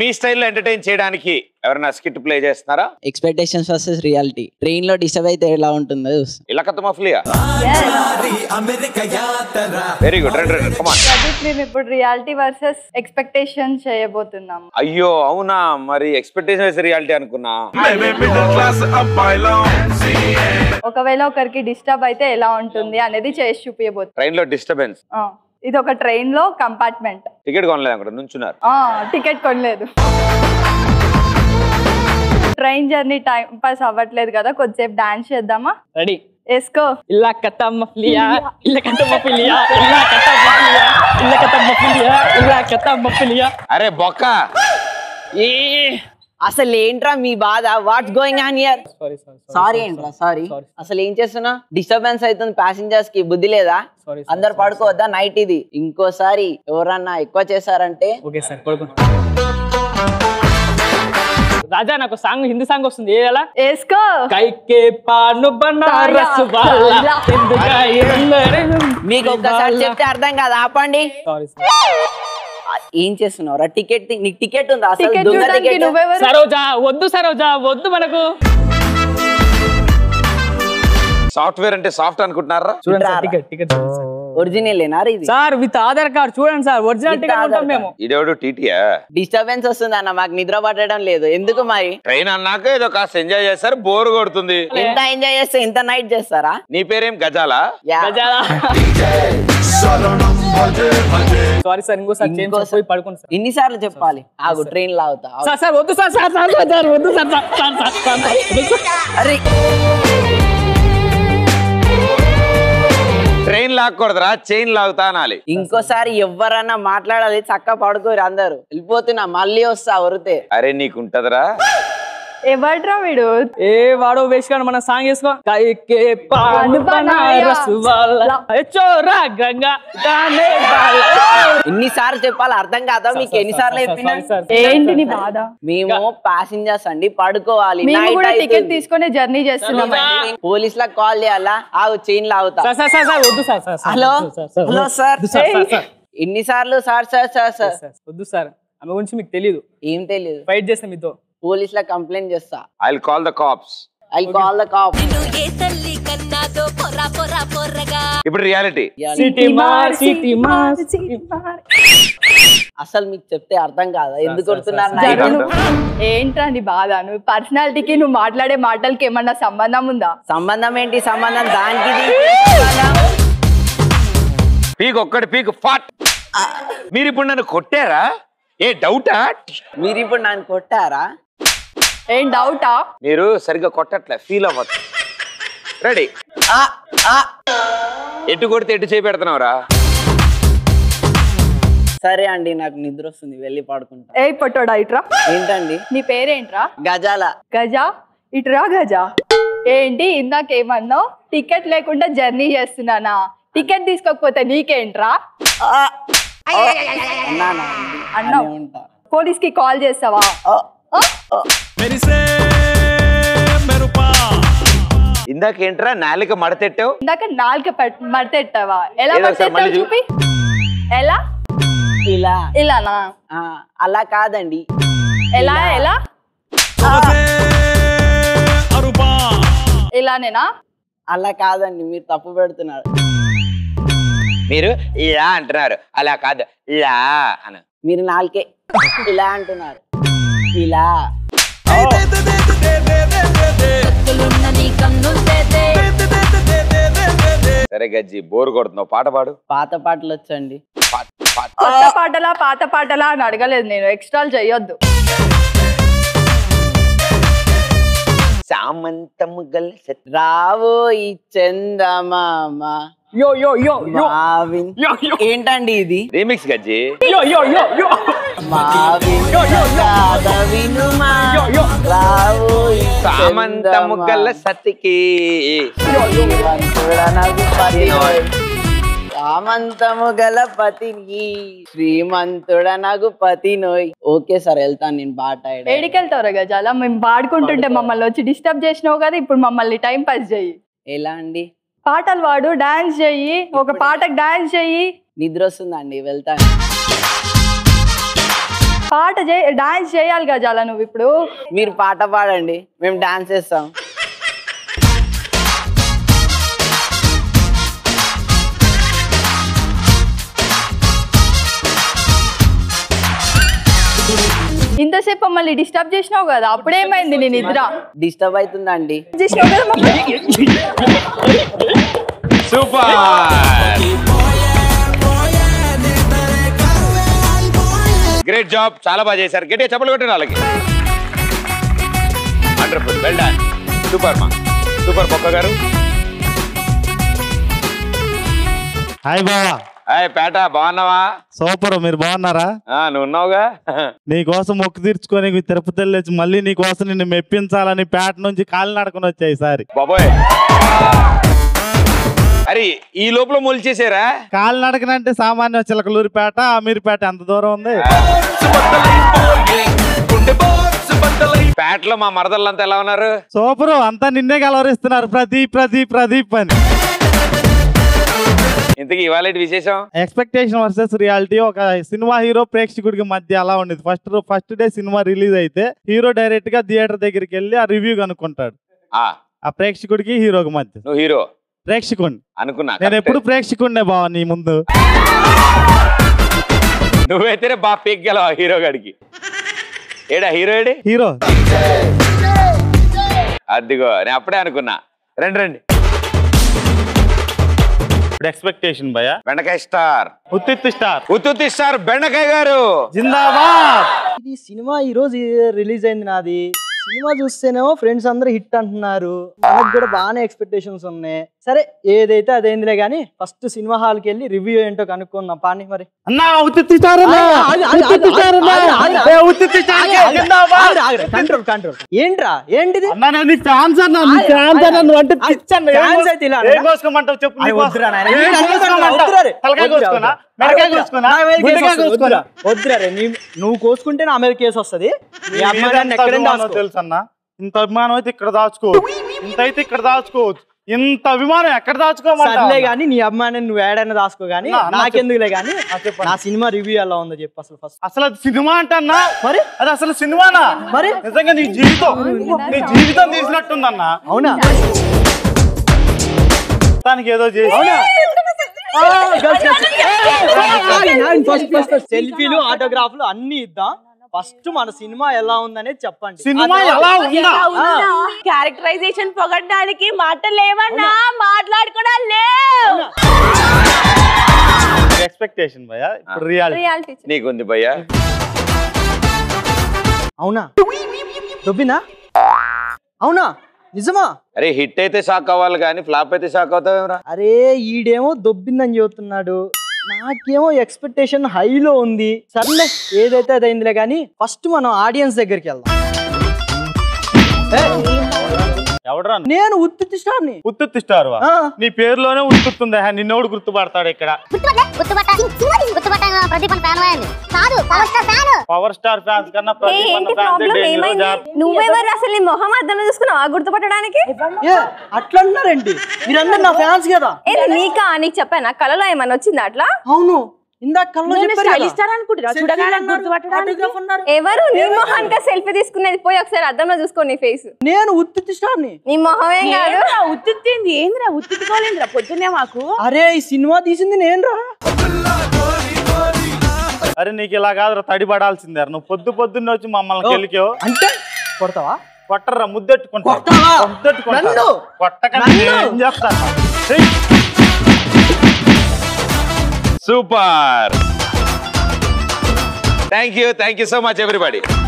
మీ స్టైల్లో ఎంటర్టైన్ చేయడానికి ఎవరైనా స్కిట్ ప్లే చేస్తున్నారా ఎక్స్పెక్టేషన్స్ వర్సెస్ రియాలిటీ ట్రైన్ లో డిస్టర్బ్ అయితే ఎలా ఉంటుందో చూస్తాం ఇలకత్ మఫ్లియా వెరీ గుడ్ రండి రండి కమాన్ ప్రదీప్ మేము ఇప్పుడు రియాలిటీ వర్సెస్ ఎక్స్పెక్టేషన్ చేయబోతున్నాం అయ్యో అవునా మరి ఎక్స్పెక్టేషన్ వేసి రియాలిటీ అనుకున్నా ఒకవేళ ఒకరికి డిస్టర్బ్ అయితే ఎలా ఉంటుంది అనేది చేసి చూపించబోతున్నాం ట్రైన్ లో డిస్టర్బెన్స్ ఆ, ఇది ఒక ట్రైన్ లో కంపార్ట్మెంట్ టికెట్ కొనలేదు అక్కడ నుంచున్నారు టికెట్ కొనలేదు ట్రైన్ జర్నీ టైం పాస్ అవ్వట్లేదు కదా కొద్దిసేపు డాన్స్ చేద్దామా రెడీ వేసుకో ఇల్లా కథ మఫ్లియా ఇల్ల కథ మఫ్లియా ఇల్లా కథ మఫ్లియా ఇల్ల కథ మఫ్లియా ఇల్లా కథ మఫ్లియా అరే బొక్క ఏ అసలు ఏంట్రా మీ బాధ what's going on here sorry sorry sorry ఏంట్రా సారీ అసలు ఏం చేస్తున్నా డిస్టర్బెన్స్ అవుతుంది ప్యాసింజర్స్ కి బుద్ధి లేదా Sorry, అందరు పడుకోవద్దా నైట్ ఇది ఇంకోసారి ఎవరన్నా ఎక్కువ చేశారంటే ఓకే సార్ పడుకో రాజా నాకు సాంగ్ హిందీ సాంగ్ వస్తుంది ఏదలా వేసుకో కైకే పాను బనారస్ వాలా ఎందుగా మీకు ఒక్కసారి చెప్తే అర్థం కాదు ఆపండి సారీ ఆ, ఏం చేస్తున్నావురా టికెట్ నీకు టికెట్ ఉందా అసలు టికెట్ దొంగ చూడడానికి టికెట్ నువ్వెవరు సరోజా వద్దు సరోజా వద్దు మనకు సాఫ్ట్వేర్ అంటే సాఫ్ట్ అనుకుంటున్నారా చూడండి ఇట్రా సార్ టికెట్ టికెట్ ఒరిజినల్ ఏనారా ఇది సార్ విత్ ఆధార్ కార్డ్ చూడండి sir original With ticket Aadhaar ఉంటాం మేము ఇదేవాడు టీటీయా డిస్టర్బెన్స్ వస్తుంది అన్న మాకు నిద్ర పట్టడం లేదు ఎందుకు మరి ట్రైన్ అన్నాక ఏదో కాస్త ఎంజాయ్ చేస్తారు బోర్ కొడుతుంది ఎంత ఎంజాయ్ చేస్తే ఇంత నైట్ చేస్తారా నీ పేరేం గజాలా యా. సారీ సార్ ఇంకోసారి చేంజ్ ఇంకోసారి- పోయి పడుకోండి సార్ ఎన్నిసార్లు చెప్పాలి ఆగు ట్రైన్ లాగుతా ఆగు. సార్ సార్ వద్దు sir sir sir sir, sir వద్దు sir sir sir sir sir sir వద్దు సార్. అరే ట్రైన్ లాక్కూడదురా చైన్ లాగుతా అనాలి ఇంకోసారి ఎవరన్నా మాట్లాడాలి చక్క పడుకోరు అందరు వెళ్ళిపోతున్నా మళ్ళీ వస్తా వరితే అరే నీకుంటదరా ఎవడ్రా వీడు ఏ వాడో వేసుకొని మన సాంగ్ వేసుకో కైకే పాను బనారస్ వాలా చోరా గంగా గానే బాలా ఎన్నిసార్లు చెప్పాలి అర్థం కాదా మీకు ఎన్నిసార్లు చెప్పినా సారీ సార్ ఏంటి నీ బాధ మేము ప్యాసింజర్స్ అండి పడుకోవాలి మేము నైట్ కూడా టికెట్ అవుతుంది. తీసుకునే జర్నీ చేస్తున్నాం పోలీసులకు కాల్ చేయాలా ఆగు చైన్ లాగుతా సార్ సార్ సార్ సార్ వద్దు సార్ సార్ సార్, హలో వద్దు సార్, సార్, హలో సార్ వద్దు సార్ సార్ సార్ ఎన్నిసార్లు sir sir sir sir sir, వద్దు సార్ ఆమె గురించి మీకు తెలియదు ఏం తెలియదు ఫైట్ చేస్తాం మీతో పోలీసులకు కంప్లైంట్ చేస్తా I call the cops I call the cop ఏ తల్లి కన్నాదో పొర్రా పొర్రా పొర్రగా ఇప్పుడు రియాలిటీ సిటీ మార్ సిటీ మార్ అసలు మీకు చెప్తే అర్థం కాదా ఎందుకు సార్, కొడుతున్నారు సార్, నైట్ సార్. నువ్వు ఏంట్రా నీ బాధ నువ్వు పర్సనాలిటీకి నువ్వు మాట్లాడే మాటలకి ఏమన్నా సంబంధం ఉందా సంబంధం ఏంటి సంబంధం దానికి దీనికి సంబంధం? పీక్ ఒక్కటి పీక్ ఫాట్ మీరు ఇప్పుడు నన్ను కొట్టారా ఏ డౌటా మీరు ఇప్పుడు నన్ను కొట్టారా ఏం డౌటా మీరు సరిగ్గా కొట్టట్లే ఫీల్ అవ్వద్దు రెడీ ఆ, ఆ. ఎటు కొడితే ఎటు చేయి పెడుతున్నావురా సరే అండి నాకు నిద్ర వస్తుంది వెళ్ళి పడుకుంటా ఏ పొట్టోడా ఇట్రా ఏంటండి నీ పేరేంట్రా గజాల గజా ఇటురా గజా ఏంటి ఇందాకేమన్నావు టికెట్ లేకుండా జర్నీ చేస్తున్నానా టికెట్ తీసుకోకపోతే నీకేంట్రా ఆ. అన్నానా అండి? అన్నావు. అనే ఉంటా. పోలీస్ కి కాల్ చేస్తావా ఆ, ఆ? ఇందాకేంట్రా నాలిక మడతెట్టావు ఇందాక నాలుక పట్- మడతెట్టావా ఎలా ఏదో ఒకసారి మడతెట్టావు మళ్ళీ చూపి ఎలా ఇలా ఇలానా ఆ, అలా కాదండి ఎలా ఎలా ఇలానేనా అలా కాదండి మీరు తప్పు పెడుతున్నారు మీరు ఇలా అంటున్నారు అలా కాదు ఇలా అని మీరు నాలుకే ఇలా అంటున్నారు ఇలా కత్తులున్న నీ కన్నులు తేతే సరే గజ్జి బోర్ కొడుతున్నావు పాట పాడు పాత పాటలు వచ్చండి పాట పాట కొత్త పాటలా పాత పాటలా అని అడగలేదు నేను ఎక్స్ట్రాలు చెయ్యొద్దు సామంతము గల సత్- రావో ఈ చందమామ యో యో యో యో మావిన్ యో యో ఏంటండి ఇది రీమిక్స్ గజ్జి యో యో యో యో మావిన్ గాథ వినుమా యో, యో. రావో ఈ సామంతము గల చందమామ. సతికి శ్రీమంతుడనగు పతినోయ్. సామంతము గల పతిని శ్రీమంతుడనగు పతినోయ్ ఓకే సార్ వెళ్తాను నేను బాట ఏడికెళ్తావు గజాల మేము పాడుకుంటుంటే మమ్మల్ని వచ్చి డిస్టర్బ్ చేసినావు కదా ఇప్పుడు మమ్మల్ని టైం పాస్ చెయ్యి ఎలా అండి పాటలు పాడు డాన్స్ చెయ్యి ఒక పాటకు డాన్స్ చెయ్యి నిద్ర వస్తుందండి వెళ్తాను పాట చేయ డాన్స్ చేయాలి గజాల నువ్వు ఇప్పుడు మీరు పాట పాడండి మేము డాన్స్ చేస్తాం ఇంతసేపు మమ్మల్ని డిస్టర్బ్ చేసినావు కదా అప్పుడేమైంది నీ నిద్ర డిస్టర్బ్ అవుతుందండి చేసినావు కదా మమ్మల్ని. సూపర్ గ్రేట్ జాబ్ చాలా బాగా చేశారు గట్టిగా చెప్పలు కొట్టిన వాళ్ళకి వండర్ఫుల్ వెల్ డన్ సూపర్ మా సూపర్ బొక్క గారు హాయ్ బావా హాయ్ పేట బాగున్నావా సూపర్ మీరు బాగున్నారా ఆ, నువ్వు ఉన్నావుగా నీకోసం మొక్కు తీర్చుకొని ఈ తిరుపతి వెళ్ళొచ్చి మళ్ళీ నీకోసం నిన్ను మెప్పించాలని పేట నుంచి కాలి నడకొని వచ్చాయి ఈసారి బాబోయ్ అరే ఈ లోపల మొలిచేసారా కాలి నడకనంటే సామాన్య చిలకలూరిపేట అమీర్పేట ఎంత దూరం ఉంది పేటలో మా మరదళ్ళంతా ఎలా ఉన్నారు సూపర్ అంతా నిన్నే కలవరిస్తున్నారు ప్రదీప్ ప్రదీప్ ప్రదీప్ అని ఇంతకీ ఇవాళ ఏంటి విశేషం ఎక్స్పెక్టేషన్ వర్సెస్ రియాలిటీ ఒక సినిమా హీరో ప్రేక్షకుడికి మధ్య అలా ఉండేది ఫస్ట్ ఫస్ట్ డే సినిమా రిలీజ్ అయితే హీరో డైరెక్ట్ గా థియేటర్ దగ్గరికి వెళ్ళి ఆ రివ్యూ కనుక్కుంటాడు ఆ ఆ ప్రేక్షకుడికి హీరోకి మధ్య నువ్వు హీరో ప్రేక్షకుడిని అనుకున్నా నేను correct. ఎప్పుడు ప్రేక్షకుడినే బావ నీ ముందు నువ్వైతేనే బాగా పీక్గలవు హీరో గాడికి ఏడా హీరో ఏడి హీరో అదిగో నేను అప్పుడే అనుకున్నా రండి రండి ఇప్పుడు ఎక్స్పెక్టేషన్ భయ బెండకాయ స్టార్ ఉత్తిత్ స్టార్ ఉత్తుత్తి స్టార్ బెండకాయ గారు జిందాబాద్ ఇది సినిమా ఈ రోజు రిలీజ్ అయింది నాది సినిమా చూస్తేనేమో ఫ్రెండ్స్ అందరూ హిట్ అంటున్నారు మనకు కూడా బాగానే ఎక్స్పెక్టేషన్స్ ఉన్నాయి సరే ఏదైతే అదైందిలే కానీ ఫస్ట్ సినిమా హాల్కి వెళ్ళి రివ్యూ ఏంటో కనుక్కుందాం పాని మరి అన్నా ఉత్తిత్ స్టార్ అన్నా ఆగు, ఆగు, ఉత్తిత్ ఆగు, స్టార్ అన్నా ఆగు, ఆగు, ఏ, ఉత్తిత్ స్టార్ ఆగు, ఆగు, జిందాబాద్ ఆగు, ఆగు, కంట్రోల్ కంట్రోల్ ఏంట్రా ఏంటిది అన్నా నేను నీ ఫ్యాన్స్ అన్నా నీ ఫ్యాన్స్ అన్నా నువ్వు అంటే పిచ్చి అన్న ఏం Fans కోస్- అయితే ఇలా ఏం అన్నా? కోసుకోమంటావు చెప్పు అరే నీకోసం. వద్దురా నాయనా. ఏం నేను అనుకుంటున్నా, కోసుకోమంటావు? వద్దురా రే. తలకాయ వద్దురా, కోసుకోనా వద్దురా. మెడకాయ వద్దురా. కోసుకోనా నా మీద కేసు గుండెకాయ వస్తుంది, కోసుకోనా వద్దురా. వద్దురా రే నీ- నువ్వు కోసుకుంటే నా మీద కేసు వస్తుంది నీ మీద ఎంత అభిమానం తెలుసు అన్న ఇంత అభిమానం అయితే ఇక్కడ దాచుకోవచ్చు ఇంత అయితే ఇక్కడ దాచుకోవచ్చు ఇంత అభిమానం ఎక్కడ దాచుకోమంటావు సర్లే అన్న? గానీ నీ అమ్మాయిని నువ్వు ఏడైనా దాసుకో గానీ నా- నా నాకెందుకులే గానీ ఆ, చెప్పండి. నా సినిమా రివ్యూ ఎలా ఉందో చెప్పు అసలు ఫస్ట్ అసలు అది సినిమా అంటన్నా మరి అది అసలు సినిమానా మరి? నిజంగా నీ జీవితం నీ జీవితం తీసినట్టుందన్న అవునా దానికి ఏదో చేసి సెల్ఫీలు ఆటోగ్రాఫ్లు అన్ని ఇద్దాం ఫస్ట్ మన సినిమా ఎలా ఉందనేది చెప్పండి సినిమా ఎలా ఉందా క్యారెక్టరైజేషన్ పొగడడానికి మాటలు లేవన్నా మాట్లాడుకోవడం లేవు ఎక్స్పెక్టేషన్ భయ ఇప్పుడు రియాలిటీ రియాలిటీ నీకుంది భయ్యా అవునా దొబ్బినా అవునా నిజమా అరే హిట్ అయితే షాక్ అవ్వాలి కానీ ఫ్లాప్ అయితే షాక్ అవుతావేమరా అరే ఈడేమో దొబ్బిందని చెబుతున్నాడు నాకేమో ఎక్స్పెక్టేషన్ హైలో ఉంది సర్లే ఏదైతే అదైందిలే కానీ ఫస్ట్ మనం ఆడియన్స్ దగ్గరికి వెళ్దాం ఏ, ఎవడరా నేను ఉత్తి స్టార్ని ఉత్తుత్తి స్టార్ వా ఆ. నీ పేరులోనే ఉత్తుత్తుంది నిన్నోడు గుర్తుపడతాడు ఇక్కడ గుర్తుపట్ట గుర్తుపట్ట ప్రదీప్ అని ఫ్యాన్ అయింది కాదు power star fan power star fans కన్నా ప్రదీప్ అన్న ఏంటి fans ప్రాబ్లం danger ఏమైంది జార్. నువ్వెవరు అసలు నీ మొహం అద్దంలో చూసుకున్నావా గుర్తుపట్టడానికి ఏ అట్లా అన్నారేంటి మీరందరూ నా ఫ్యాన్స్ కదా ఏంది నీకా నీకు చెప్పానా కలలో ఏమన్నా వచ్చిందా అట్లా అవును ఇందాక కల్లో నేను చెప్పారు style కదా. star అనుకుంటున్నా, Selfie చూడగానే అన్నారు, గుర్తుపట్టడానికి. autograph అన్నారు. ఎవరు నీ మొహానికి సెల్ఫీ తీసుకునేది పోయి ఒకసారి అద్దంలో చూసుకో నీ ఫేస్ నేను ఉత్తి స్టార్ని నీ మొహమేం కాదు ఉత్తింది ఏందిరా ఉత్తికోలేదురా పొద్దున్నే మాకు అరే ఈ సినిమా తీసింది నేను రా అరే నీకు ఇలా కాదురా తడి పడాల్సిందే నువ్వు పొద్దు పొద్దున్న వచ్చి మమ్మల్ని గెలికావు అంటే కొడతావా కొట్టరా ముద్దెట్టుకుంటా కొడతావా? ముద్దెట్టుకుంటా నన్ను? కొట్టక నన్ను? ఏం చేస్తాను super thank you thank you so much everybody